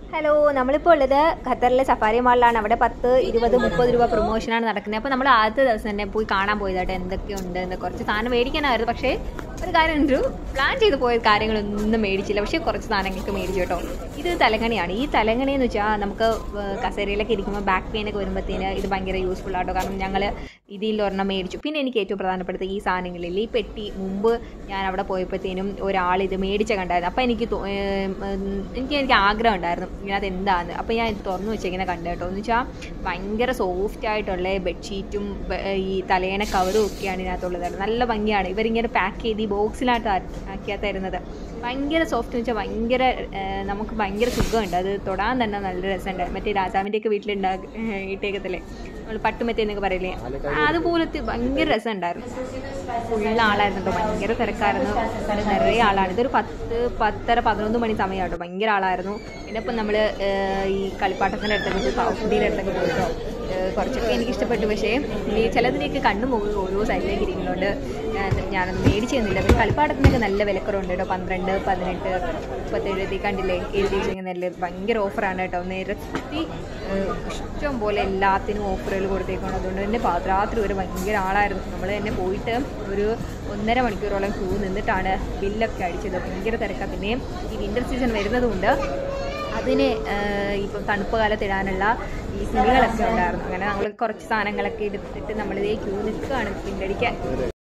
hello നമ്മളിപ്പോൾ ഉള്ളത് ഖത്തറിലെ സഫാരി മാളിലാണ് അവിടെ പത്ത് ഇരുപത് മുപ്പത് രൂപ പ്രൊമോഷനാണ് നടക്കുന്നത് അപ്പോൾ നമ്മൾ ആദ്യത്തെ ദിവസം തന്നെ പോയി കാണാൻ പോയതായിട്ട് എന്തൊക്കെയുണ്ട് എന്ന് കുറച്ച് സാധനം മേടിക്കാനായിരുന്നു പക്ഷേ ഒരു കാര്യം ഉണ്ട് പ്ലാൻ ചെയ്ത് പോയ കാര്യങ്ങളൊന്നും മേടിച്ചില്ല പക്ഷേ കുറച്ച് സാധനങ്ങൾക്ക് മേടിച്ചു കേട്ടോ ഇത് തലങ്ങണിയാണ് ഈ തലങ്ങണി എന്ന് വെച്ചാൽ നമുക്ക് ഏർ കസേരയിലൊക്കെ ഇരിക്കുമ്പോൾ ബാക്ക് പെയിൻ ഒക്കെ വരുമ്പോഴത്തേന് ഇത് ഭയങ്കര യൂസ്ഫുൾ ആട്ടോ കാരണം ഞങ്ങൾ ഇതിൽ ഒരെണ്ണം മേടിച്ചു പിന്നെ എനിക്ക് ഏറ്റവും പ്രധാനപ്പെട്ടത് ഈ സാധനങ്ങളിൽ ഈ പെട്ടി മുമ്പ് ഞാൻ അവിടെ പോയപ്പോഴത്തേനും ഒരാൾ ഇത് മേടിച്ച കണ്ടായിരുന്നു അപ്പോൾ എനിക്ക് തോ- ഏം, ഉം, എനിക്ക് എനിക്ക് ആഗ്രഹം ഉണ്ടായിരുന്നു ഇതിനകത്ത് എന്താന്ന് അപ്പോൾ ഞാൻ ഇത് തുറന്നു വെച്ചിങ്ങനെ കണ്ടു കേട്ടോ എന്ന് വെച്ചാൽ ഭയങ്കര സോഫ്റ്റ് ആയിട്ടുള്ള ബെഡ്ഷീറ്റും ബ- ഈ തലേണ കവറും ഒക്കെയാണ് ഇതിനകത്തുള്ളത് നല്ല ഭംഗിയാണ് ഇവരിങ്ങനെ പാക്ക് ചെയ്ത് ഈ ബോക്സിലായിട്ട് ആക്കിയാ തരുന്നത് ഭയങ്കര സോഫ്റ്റ് എന്ന് വെച്ചാൽ ഭയങ്കര ഏർ, നമുക്ക് ഭയങ്കര സുഖമുണ്ട് അത് തൊടാൻ തന്നെ നല്ല രസമുണ്ട് മറ്റേ രാജാവിൻ്റെയൊക്കെ വീട്ടിലുണ്ടാ ഇട്ടേക്കത്തില്ലേ നമ്മൾ പട്ടുമെത്തി എന്നൊക്കെ പറയില്ലേ അതുപോലത്തെ ഭയങ്കര രസമുണ്ടായിരുന്നു ഫുൾ ആളായിരുന്നു കേട്ടോ ഭയങ്കര തിരക്കായിരുന്നു പിന്നെ നിറയെ ആളാണ് ഇതൊരു പത്ത് പത്തര പതിനൊന്ന് മണി സമയം കേട്ടോ ഭയങ്കര ആളായിരുന്നു പിന്നെ ഇപ്പം നമ്മൾ ഈ കളിപ്പാട്ടത്തിൻ്റെ അടുത്തൊക്കെ സൗദിയുടെ അടുത്തൊക്കെ പോയിട്ടോ ഏഹ് കുറച്ചൊക്കെ എനിക്ക് ഇഷ്ടപ്പെട്ടു പക്ഷേ ഈ ചിലതിലേക്ക് കണ്ണു പോകും ഓരോ സൈഡിലേക്ക് ഇരിക്കുന്നുണ്ട് ഞാൻ ഞാനൊന്നും മേടിച്ചു തന്നില്ല പിന്നെ കളിപ്പാട്ടത്തിനൊക്കെ നല്ല വിലക്കുറവുണ്ട് കേട്ടോ പന്ത്രണ്ട് പതിനെട്ട് മുപ്പത്തേഴ് എഴുതി കണ്ടില്ലേ എഴുതി വെച്ചിരിക്കുന്നല്ലേ ഭയങ്കര ഓഫറാണ് കേട്ടോ നിരത്തി ഏഹ് ഇഷ്ടം പോലെ എല്ലാത്തിനും ഓഫറുകൾ കൊടുത്തേക്കാണ് അതുകൊണ്ട് തന്നെ പാതിരാത്രി വരെ ഭയങ്കര ആളായിരുന്നു നമ്മൾ തന്നെ പോയിട്ട് ഒരു ഒന്നര മണിക്കൂറോളം ക്യൂ നിന്നിട്ടാണ് ബില്ലൊക്കെ അടിച്ചത് ഭയങ്കര തിരക്കാണ് പിന്നെ ഈ വിൻ്റർ സീസൺ വരുന്നതുകൊണ്ട് അതിന് ഏഹ് ഇപ്പം തണുപ്പ് കാലത്ത് ഇടാനുള്ള ഈ തുണികളൊക്കെ ഉണ്ടായിരുന്നു അങ്ങനെ നമ്മൾ കുറച്ച് സാധനങ്ങളൊക്കെ എടുത്തിട്ട് നമ്മളിതേ ക്യൂ നിൽക്കുകയാണ് പിന്നടിക്കാൻ